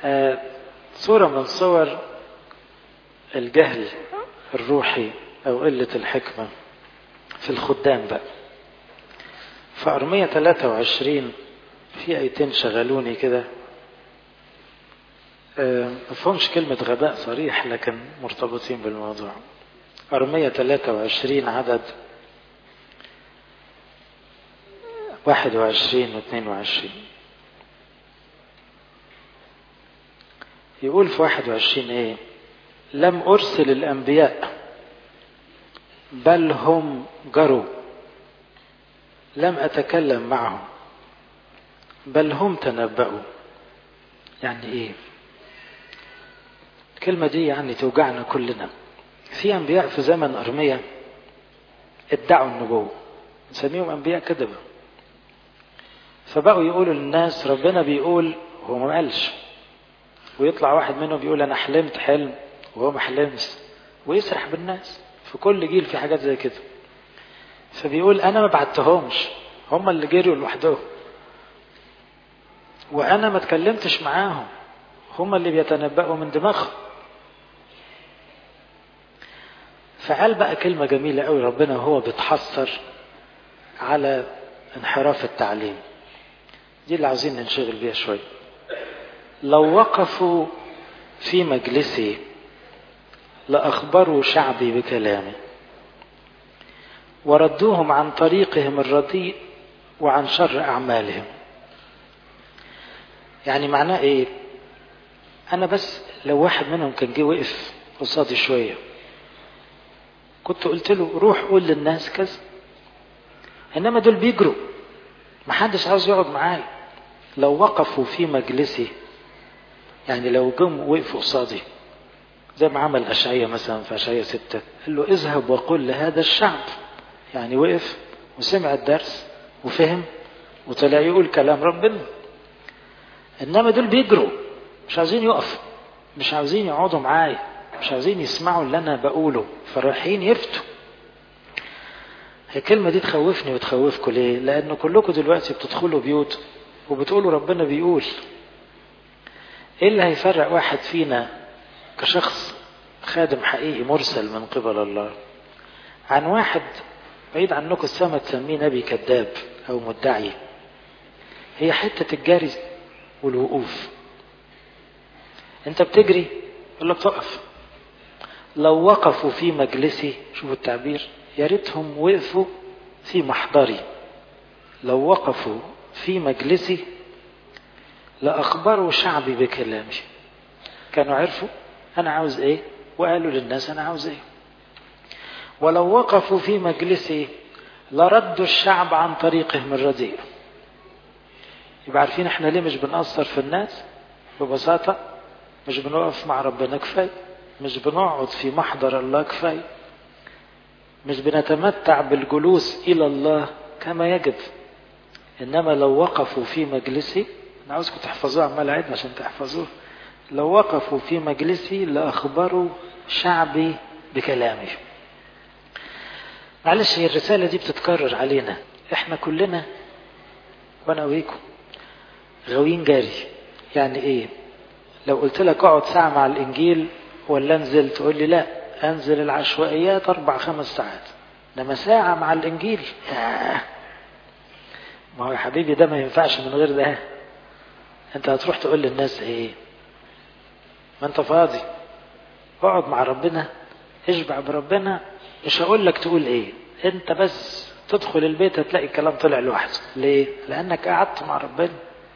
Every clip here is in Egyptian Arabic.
آه صورة من صور الجهل الروحي أو قلة الحكمة في الخدام بقى في أرمية 23 في آيتين شغلوني كده ما فهمش كلمة غباء صريح لكن مرتبطين بالموضوع أرمية 23 عدد 21 و 22 يقول في 21 ايه لم أرسل الأنبياء بل هم جروا لم أتكلم معهم بل هم تنبأوا يعني ايه الكلمة دي يعني توجعنا كلنا في أنبياء في زمن أرمية ادعوا النبوة نسميهم أنبياء كذبة فبقوا يقولوا للناس ربنا بيقول هو ما قالش ويطلع واحد منهم بيقول أنا حلمت حلم وهو ما حلمش ويسرح بالناس في كل جيل في حاجات زي كده فبيقول أنا ما بعتهمش هم اللي جريوا لوحدهم وأنا ما اتكلمتش معاهم هم اللي بيتنبأوا من دماغهم فقال بقى كلمة جميلة قوي ربنا وهو بيتحسر على انحراف التعليم دي اللي عاوزين ننشغل بيها شوية لو وقفوا في مجلسي لأخبروا شعبي بكلامي وردوهم عن طريقهم الرديء وعن شر أعمالهم يعني معناه إيه أنا بس لو واحد منهم كان جه وقف قصادي شوية كنت قلت له روح قول للناس كذا إنما دول بيجروا محدش عاوز يقعد معايا لو وقفوا في مجلسي يعني لو جم وقفوا قصادي زي ما عمل أشعية مثلا في أشعية ستة قال له اذهب وقل لهذا الشعب يعني وقف وسمع الدرس وفهم وطلع يقول كلام ربنا إنما دول بيجروا مش عاوزين يقفوا مش عاوزين يقعدوا معايا مش عاوزين يسمعوا اللي أنا بقوله فرايحين يفتوا الكلمة دي تخوفني وتخوفكم ليه؟ لأن كلكم دلوقتي بتدخلوا بيوت وبتقولوا ربنا بيقول ايه اللي هيفرق واحد فينا كشخص خادم حقيقي مرسل من قبل الله عن واحد بعيد عنكم السما تسميه نبي كذاب او مدعي هي حتة الجري والوقوف انت بتجري يقول لك تقف لو وقفوا في مجلسي شوفوا التعبير يا ريتهم وقفوا في محضري لو وقفوا في مجلسي لأخبروا شعبي بكلامي كانوا عرفوا أنا عاوز إيه وقالوا للناس أنا عاوز إيه ولو وقفوا في مجلسي لردوا الشعب عن طريقهم الرديء يبقى عارفين احنا ليه مش بنأثر في الناس ببساطة مش بنقف مع ربنا كفاية مش بنقعد في محضر الله كفاية مش بنتمتع بالجلوس إلى الله كما يجب إنما لو وقفوا في مجلسي أنا عاوزكم تحفظوها عمال أعيد عشان تحفظوه لو وقفوا في مجلسي لأخبروا شعبي بكلامي معلش هي الرسالة دي بتتكرر علينا احنا كلنا وانا ويكم غاويين جاري يعني ايه لو قلت لك اقعد ساعة مع الانجيل ولا انزل تقول لي لا انزل العشوائيات اربع خمس ساعات انما ساعة مع الانجيل ياه ما هو يا حبيبي ده ما ينفعش من غير ده انت هتروح تقول للناس ايه ما انت فاضي اقعد مع ربنا اشبع بربنا مش هقول لك تقول ايه انت بس تدخل البيت هتلاقي الكلام طلع لوحده ليه لانك قعدت مع ربنا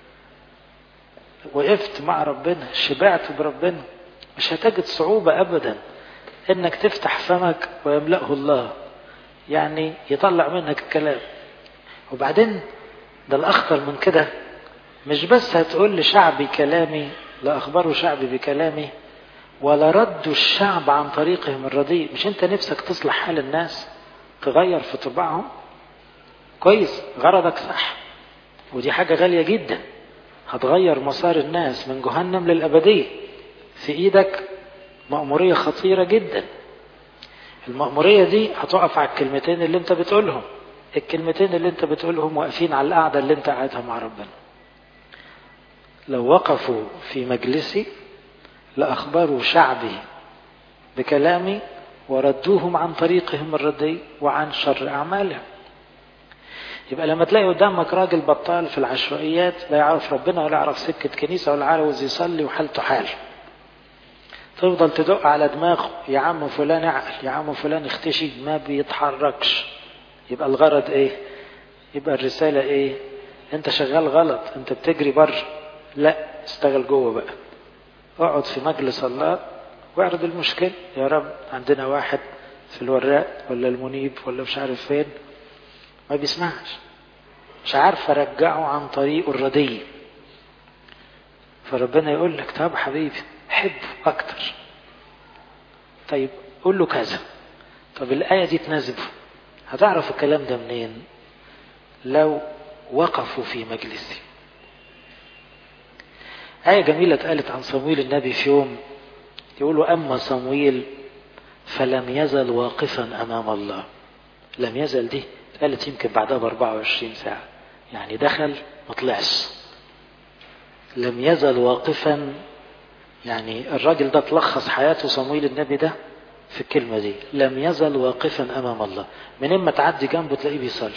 وقفت مع ربنا شبعت بربنا مش هتجد صعوبة ابدا انك تفتح فمك ويملأه الله يعني يطلع منك الكلام وبعدين ده الاخطر من كده مش بس هتقول لشعبي كلامي لا اخبروا شعبي بكلامي ولا ردوا الشعب عن طريقهم الرديء مش انت نفسك تصلح حال الناس تغير في طباعهم كويس غرضك صح ودي حاجة غالية جدا هتغير مسار الناس من جهنم للأبدية في إيدك مأمورية خطيرة جدا المأمورية دي هتقف على الكلمتين اللي انت بتقولهم الكلمتين اللي انت بتقولهم واقفين على القعدة اللي انت قاعدها مع ربنا لو وقفوا في مجلسي لأخبروا شعبي بكلامي وردوهم عن طريقهم الردي وعن شر أعمالهم يبقى لما تلاقي قدامك راجل بطال في العشوائيات لا يعرف ربنا ولا يعرف سكة كنيسة ولا عاوز يصلي وحالته حال تفضل تدق على دماغه يا عم فلان اعقل يا عم فلان اختشي ما بيتحركش يبقى الغرض ايه يبقى الرسالة ايه انت شغال غلط انت بتجري بره لا اشتغل جوه بقى اقعد في مجلس الله واعرض المشكلة يا رب عندنا واحد في الوراق ولا المنيب ولا مش عارف فين ما بيسمعش مش عارف ارجعه عن طريقه الردي فربنا يقول لك طب حبيبي حبه اكتر طيب قول له كذا طب الآية دي تناسبه هتعرف الكلام ده منين لو وقفوا في مجلسي آية جميلة اتقالت عن صمويل النبي في يوم يقولوا أما صمويل فلم يزل واقفا أمام الله لم يزل دي اتقالت يمكن بعدها ب 24 ساعة يعني دخل ما طلعش لم يزل واقفا يعني الراجل ده تلخص حياته صمويل النبي ده في الكلمة دي لم يزل واقفا أمام الله من إما تعدي جنبه تلاقيه بيصلي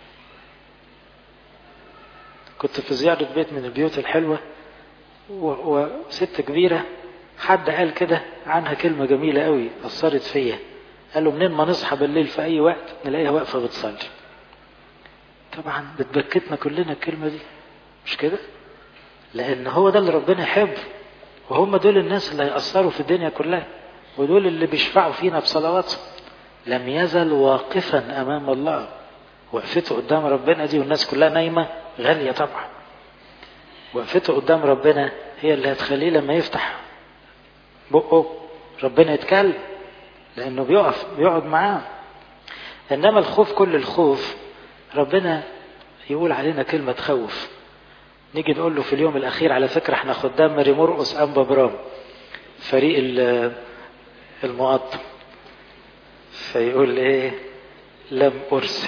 كنت في زيارة بيت من البيوت الحلوة وست كبيرة حد قال كده عنها كلمة جميلة قوي أثرت فيا قالوا منين ما نصحى بالليل في أي وقت نلاقيها واقفة بتصلي طبعا بتبكتنا كلنا الكلمة دي مش كده لأن هو ده اللي ربنا يحبه وهم دول الناس اللي هيأثروا في الدنيا كلها ودول اللي بيشفعوا فينا بصلواتهم لم يزل واقفا أمام الله وقفته قدام ربنا دي والناس كلها نايمة غالية طبعا وقفته قدام ربنا هي اللي هتخليه لما يفتح بقه ربنا يتكلم لأنه بيقف بيقعد معاه إنما الخوف كل الخوف ربنا يقول علينا كلمة تخوف نيجي نقول له في اليوم الأخير على فكرة احنا خدام ماري مرقس أنبا برام فريق المقطم فيقول ايه لم أرسل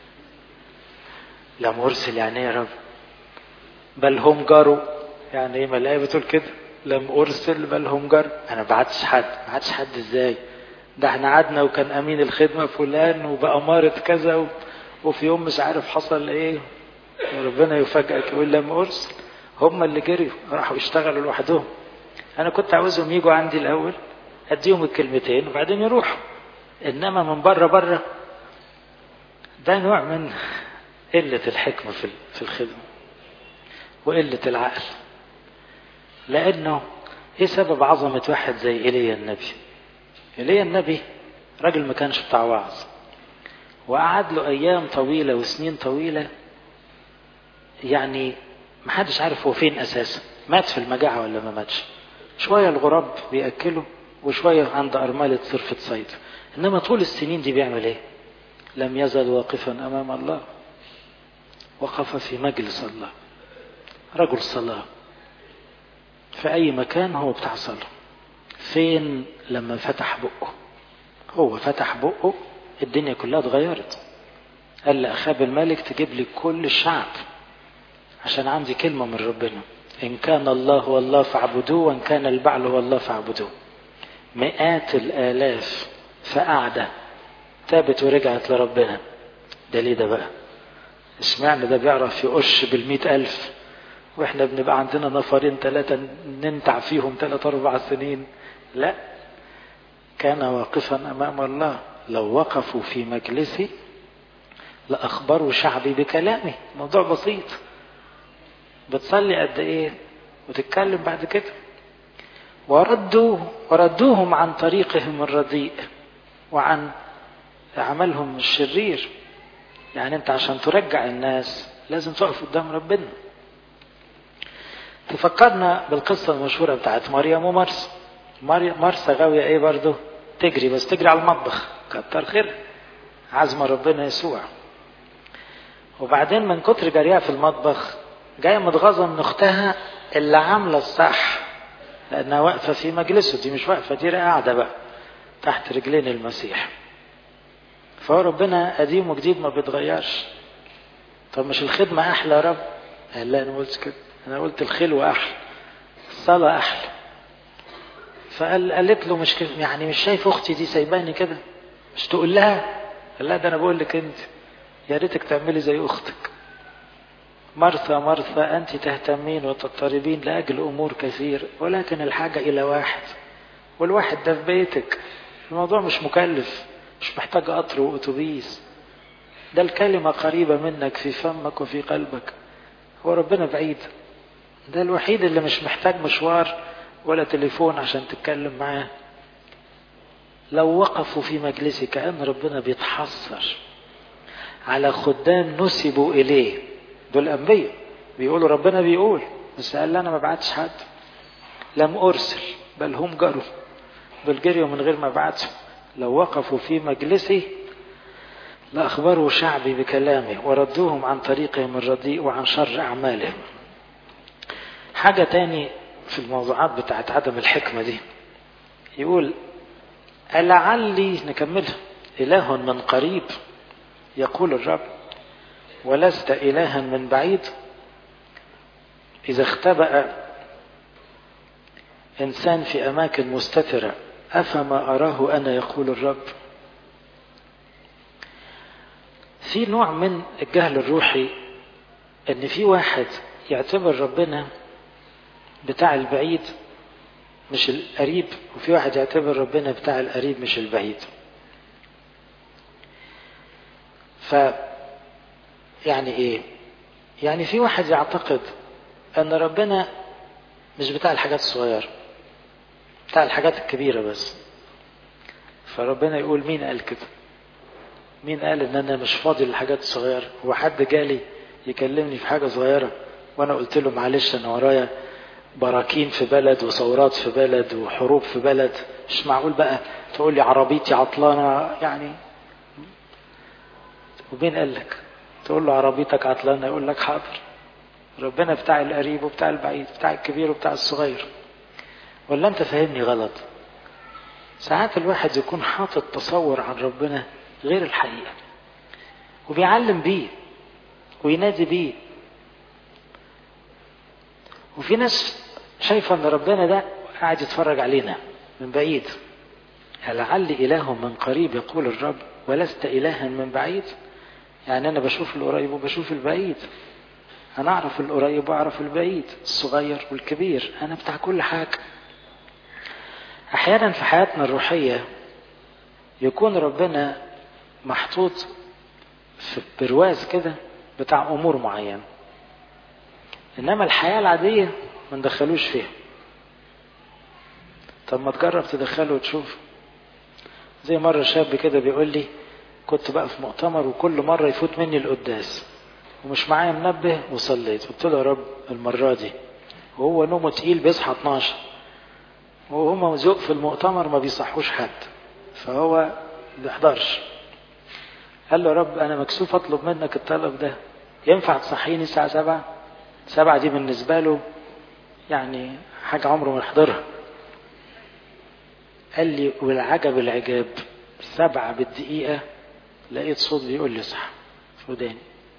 لم أرسل يعني ايه يا رب بل هم جاروا يعني ايه ما الآية بتقول كده لم أرسل بل هم جاروا أنا بعتش حد ما بعتش حد ازاي ده احنا قعدنا وكان أمين الخدمة فلان وبأمارة كذا و... وفي يوم مش عارف حصل ايه ربنا يفاجئك يقول لم أرسل هم اللي جريوا راحوا يشتغلوا لوحدهم أنا كنت عاوزهم يجوا عندي الأول أديهم الكلمتين وبعدين يروحوا إنما من بره بره ده نوع من قلة الحكمة في في الخدمة وقلة العقل لأنه إيه سبب عظمة واحد زي إيليا النبي إيليا النبي راجل ما كانش بتاع وعظ وقعد له أيام طويلة وسنين طويلة يعني محدش عارف هو فين أساسا مات في المجاعة ولا ما ماتش شوية الغراب بيأكله وشوية عند أرملة صرفة صيد إنما طول السنين دي بيعمل إيه لم يزل واقفا أمام الله وقف في مجلس الله رجل صلاة في أي مكان هو بتاع صلاة فين لما فتح بقه هو فتح بقه الدنيا كلها اتغيرت قال لأخاب الملك تجيب لي كل الشعب عشان عندي كلمة من ربنا إن كان الله هو الله فاعبدوه وإن كان البعل هو الله فاعبدوه مئات الآلاف فقعدة تابت ورجعت لربنا ده ليه ده بقى اشمعنى ده بيعرف يقش بالمئة ألف واحنا بنبقى عندنا نفرين ثلاثة ننتع فيهم ثلاثة أربع سنين لا كان واقفا أمام الله لو وقفوا في مجلسي لأخبروا شعبي بكلامي موضوع بسيط بتصلي قد ايه وتتكلم بعد كده وردوا وردوهم عن طريقهم الرديء وعن عملهم الشرير يعني انت عشان ترجع الناس لازم تقف قدام ربنا تفكرنا بالقصة المشهورة بتاعت مريم ومرسى مرسى غاوية ايه برضو تجري بس تجري على المطبخ كتر خير عزم ربنا يسوع وبعدين من كتر جريها في المطبخ جايه متغاظه من اختها اللي عامله الصح لانها واقفه في مجلسه دي مش واقفه دي قاعده بقى تحت رجلين المسيح فهو ربنا قديم وجديد ما بيتغيرش طب مش الخدمه احلى يا رب قال لا انا قلت كده انا قلت الخلوة احلى الصلاة احلى فقال قالت له مش كده يعني مش شايف اختي دي سايباني كده مش تقول لها قال لها ده انا بقول لك انت يا ريتك تعملي زي اختك مرثى مرثى انت تهتمين وتضطربين لاجل امور كثير ولكن الحاجه الى واحد والواحد ده في بيتك الموضوع مش مكلف مش محتاج قطر واتوبيس ده الكلمه قريبه منك في فمك وفي قلبك هو ربنا بعيد ده الوحيد اللي مش محتاج مشوار ولا تليفون عشان تتكلم معاه لو وقفوا في مجلسي كأن ربنا بيتحسر على خدام نسبوا إليه دول أنبياء بيقولوا ربنا بيقول بس قال لي أنا ما بعتش حد لم أرسل بل هم جروا دول جريوا من غير ما بعتوا لو وقفوا في مجلسي لأخبروا شعبي بكلامه وردوهم عن طريقهم الرديء وعن شر أعمالهم حاجة تاني في الموضوعات بتاعت عدم الحكمة دي يقول ألعلي نكملها إله من قريب يقول الرب ولست إلها من بعيد إذا اختبأ إنسان في أماكن مستترة أفما أراه أنا يقول الرب في نوع من الجهل الروحي ان في واحد يعتبر ربنا بتاع البعيد مش القريب وفي واحد يعتبر ربنا بتاع القريب مش البعيد ف يعني ايه يعني في واحد يعتقد ان ربنا مش بتاع الحاجات الصغيرة بتاع الحاجات الكبيرة بس فربنا يقول مين قال كده مين قال ان انا مش فاضي للحاجات الصغيرة هو حد جالي يكلمني في حاجة صغيرة وانا قلت له معلش انا ورايا براكين في بلد وثورات في بلد وحروب في بلد مش معقول بقى تقول لي عربيتي عطلانة يعني ومين قال لك تقول له عربيتك عطلانة يقول لك حاضر ربنا بتاع القريب وبتاع البعيد بتاع الكبير وبتاع الصغير ولا انت فاهمني غلط ساعات الواحد يكون حاطط تصور عن ربنا غير الحقيقة وبيعلم بيه وينادي بيه وفي ناس شايفة ان ربنا ده قاعد يتفرج علينا من بعيد لعلي إله من قريب يقول الرب ولست إلها من بعيد يعني أنا بشوف القريب وبشوف البعيد أنا أعرف القريب وأعرف البعيد الصغير والكبير أنا بتاع كل حاجة أحيانا في حياتنا الروحية يكون ربنا محطوط في برواز كده بتاع أمور معينة إنما الحياة العادية ما ندخلوش فيها طب ما تجرب تدخله وتشوف زي مرة شاب كده بيقول لي كنت بقى في مؤتمر وكل مرة يفوت مني القداس ومش معايا منبه وصليت قلت له يا رب المرة دي وهو نومه تقيل بيصحى 12 وهما ذوق في المؤتمر ما بيصحوش حد فهو ما بيحضرش قال له يا رب انا مكسوف اطلب منك الطلب ده ينفع تصحيني الساعة سبعة سبعة دي بالنسبة له يعني حاجة عمره ما يحضرها قال لي والعجب العجاب سبعة بالدقيقة لقيت صوت بيقول لي اصحى في وداني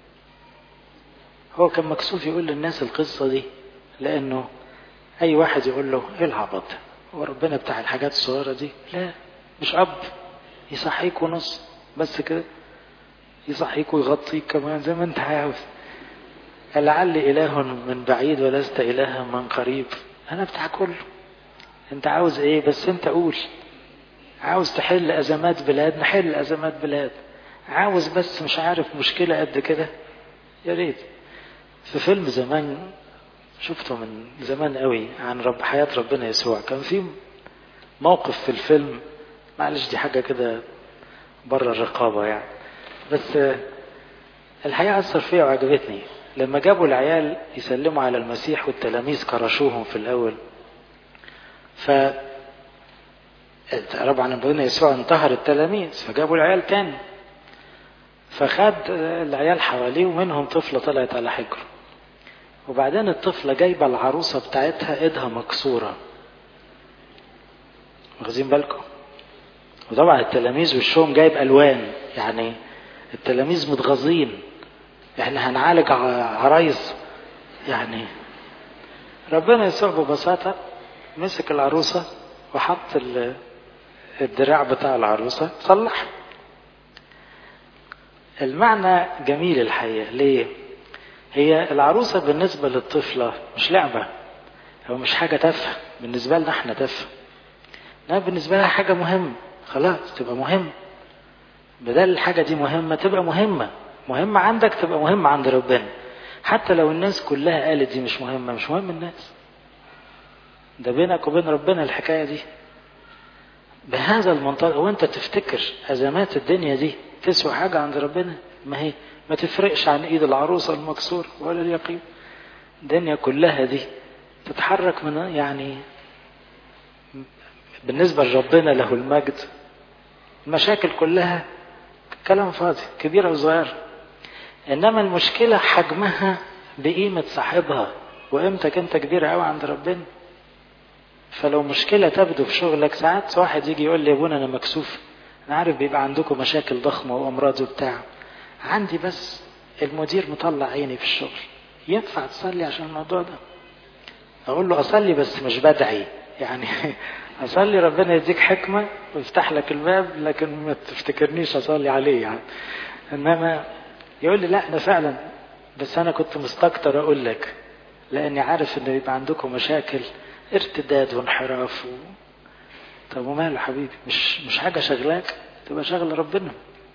هو كان مكسوف يقول للناس القصة دي لأنه أي واحد يقول له إيه العبط ده؟ هو ربنا بتاع الحاجات الصغيرة دي؟ لا مش أب يصحيك ونص بس كده يصحيك ويغطيك كمان زي ما أنت عاوز لعلي إله من بعيد ولست إله من قريب أنا بتاع كله أنت عاوز إيه بس أنت قول عاوز تحل أزمات بلاد نحل أزمات بلاد عاوز بس مش عارف مشكلة قد كده يا ريت في فيلم زمان شفته من زمان قوي عن رب حياة ربنا يسوع كان في موقف في الفيلم معلش دي حاجة كده بره الرقابة يعني بس الحقيقة أثر فيها وعجبتني لما جابوا العيال يسلموا على المسيح والتلاميذ كرشوهم في الأول ف طبعا ربنا يسوع انتهر التلاميذ فجابوا العيال تاني فخد العيال حواليه ومنهم طفلة طلعت على حجره وبعدين الطفلة جايبة العروسة بتاعتها ايدها مكسورة واخدين بالكم وطبعا التلاميذ وشهم جايب الوان يعني التلاميذ متغاظين احنا هنعالج عرايس يعني ربنا يسوع ببساطة مسك العروسة وحط الدراع بتاع العروسة صلح المعنى جميل الحقيقة ليه هي العروسة بالنسبة للطفلة مش لعبة هو مش حاجة تافهة بالنسبة لنا احنا تافهة لا بالنسبة لها حاجة مهمة خلاص تبقى مهمة بدل الحاجة دي مهمة تبقى مهمة مهمة عندك تبقى مهمة عند ربنا حتى لو الناس كلها قالت دي مش مهمة مش مهم الناس ده بينك وبين ربنا الحكاية دي بهذا المنطق وانت تفتكر ازمات الدنيا دي تسوى حاجة عند ربنا ما هي ما تفرقش عن ايد العروسة المكسور ولا اليقين الدنيا كلها دي تتحرك من يعني بالنسبة لربنا له المجد المشاكل كلها كلام فاضي كبيرة وصغيرة إنما المشكلة حجمها بقيمة صاحبها وقيمتك أنت كبيرة أوي عند ربنا فلو مشكلة تبدو في شغلك ساعات واحد يجي يقول لي يا ابونا أنا مكسوف أنا عارف بيبقى عندكم مشاكل ضخمة وأمراض وبتاع عندي بس المدير مطلع عيني في الشغل ينفع تصلي عشان الموضوع ده أقول له أصلي بس مش بدعي يعني أصلي ربنا يديك حكمة ويفتح لك الباب لكن ما تفتكرنيش أصلي عليه يعني إنما يقول لي لا أنا فعلا بس أنا كنت مستكتر أقول لك لأني عارف إن يبقى عندكم مشاكل ارتداد وانحراف و... طب وماله حبيبي مش مش حاجة شغلاك تبقى شغل ربنا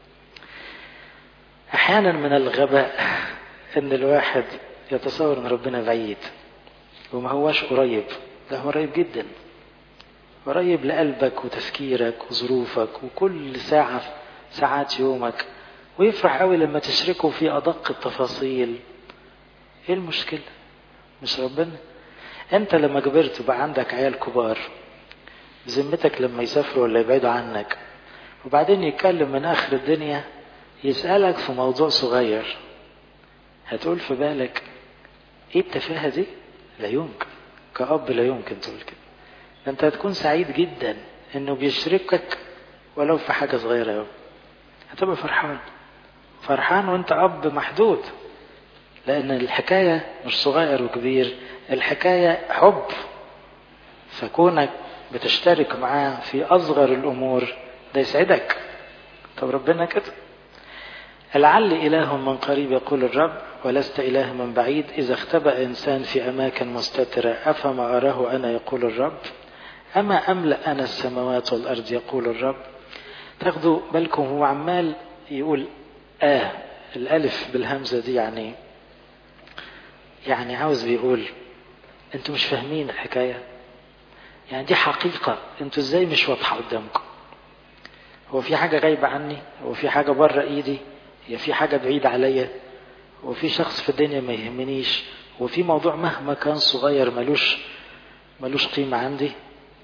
أحيانا من الغباء إن الواحد يتصور إن ربنا بعيد وما هواش قريب ده هو قريب جدا قريب لقلبك وتفكيرك وظروفك وكل ساعة ساعات يومك ويفرح قوي لما تشركه في أدق التفاصيل ايه المشكلة مش ربنا انت لما كبرت وبقى عندك عيال كبار بذمتك لما يسافروا ولا يبعدوا عنك وبعدين يتكلم من اخر الدنيا يسألك في موضوع صغير هتقول في بالك ايه التفاهة دي لا يمكن كأب لا يمكن تقول كده انت هتكون سعيد جدا انه بيشركك ولو في حاجة صغيرة يوم هتبقى فرحان فرحان وانت اب محدود لان الحكاية مش صغير وكبير الحكاية حب فكونك بتشترك معاه في اصغر الامور ده يسعدك طب ربنا كده لعل إله من قريب يقول الرب ولست إله من بعيد إذا اختبأ إنسان في أماكن مستترة أفما أراه أنا يقول الرب أما أملأ أنا السماوات والأرض يقول الرب تاخدوا بالكم هو عمال يقول آه الألف بالهمزة دي يعني يعني عاوز بيقول انتوا مش فاهمين الحكاية يعني دي حقيقة انتوا ازاي مش واضحة قدامكم هو في حاجة غايبة عني هو في حاجة بره ايدي هي في حاجة بعيدة عليا وفي شخص في الدنيا ما يهمنيش وفي موضوع مهما كان صغير ملوش ملوش قيمة عندي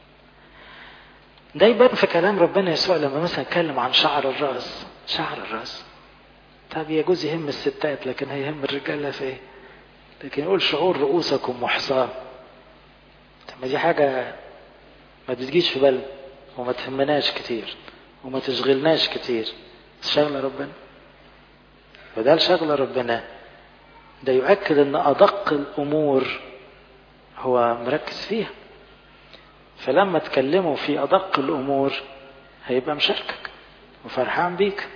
ده يبان في كلام ربنا يسوع لما مثلا اتكلم عن شعر الراس شعر الراس طب يجوز يهم الستات لكن هيهم الرجالة في ايه لكن يقول شعور رؤوسكم محصاة طب ما دي حاجة ما بتجيش في بالنا وما تهمناش كتير وما تشغلناش كتير شغل ربنا بدل شغل ربنا ده يؤكد ان ادق الامور هو مركز فيها فلما تكلموا في ادق الامور هيبقى مشاركك وفرحان بيك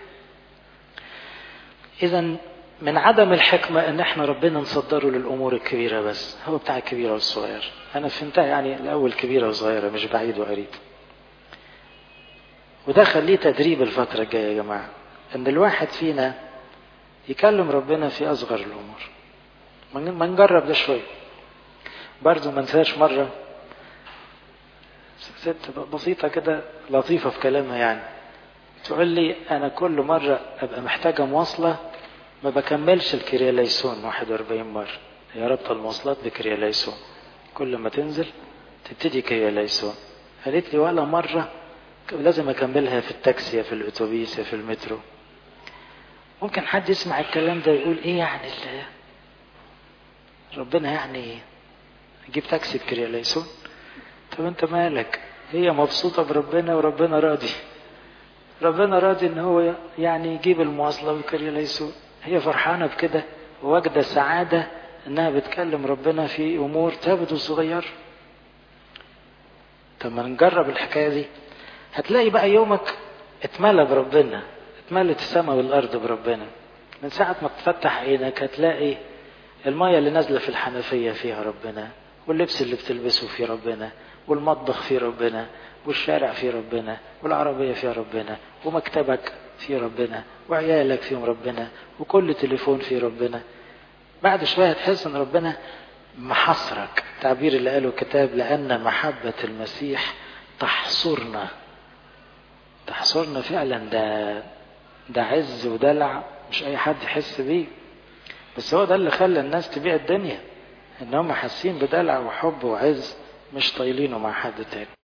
اذا من عدم الحكمة ان احنا ربنا نصدره للامور الكبيرة بس هو بتاع الكبيرة والصغير انا فهمتها يعني الاول كبيرة وصغيرة مش بعيد وقريب وده خليه تدريب الفترة الجاية يا جماعة ان الواحد فينا يكلم ربنا في اصغر الامور ما نجرب ده شوية برضه ما انساش مرة ست بسيطة كده لطيفة في كلامها يعني تقول لي انا كل مرة ابقى محتاجة مواصلة ما بكملش الكرياليسون 41 مرة هي رابطة المواصلات بكرياليسون كل ما تنزل تبتدي كرياليسون قالت لي ولا مرة لازم اكملها في التاكسي يا في الاتوبيس يا في المترو ممكن حد يسمع الكلام ده يقول ايه يعني اللي ربنا يعني يجيب تاكسي بكرياليسون طب انت مالك هي مبسوطة بربنا وربنا راضي ربنا راضي ان هو يعني يجيب المواصلة بكرياليسون هي فرحانة بكده وواجدة سعادة انها بتكلم ربنا في امور تبدو صغيرة طب ما نجرب الحكاية دي هتلاقي بقى يومك اتملى بربنا اتملت السماء والارض بربنا من ساعة ما تفتح عينك هتلاقي المية اللي نازلة في الحنفية فيها ربنا واللبس اللي بتلبسه في ربنا والمطبخ في ربنا والشارع في ربنا والعربية في ربنا ومكتبك في ربنا وعيالك فيهم ربنا وكل تليفون في ربنا بعد شوية تحس ان ربنا محصرك التعبير اللي قاله الكتاب لأن محبة المسيح تحصرنا تحصرنا فعلا ده ده عز ودلع مش أي حد يحس بيه بس هو ده اللي خلى الناس تبيع الدنيا ان هم حاسين بدلع وحب وعز مش طايلينه مع حد تاني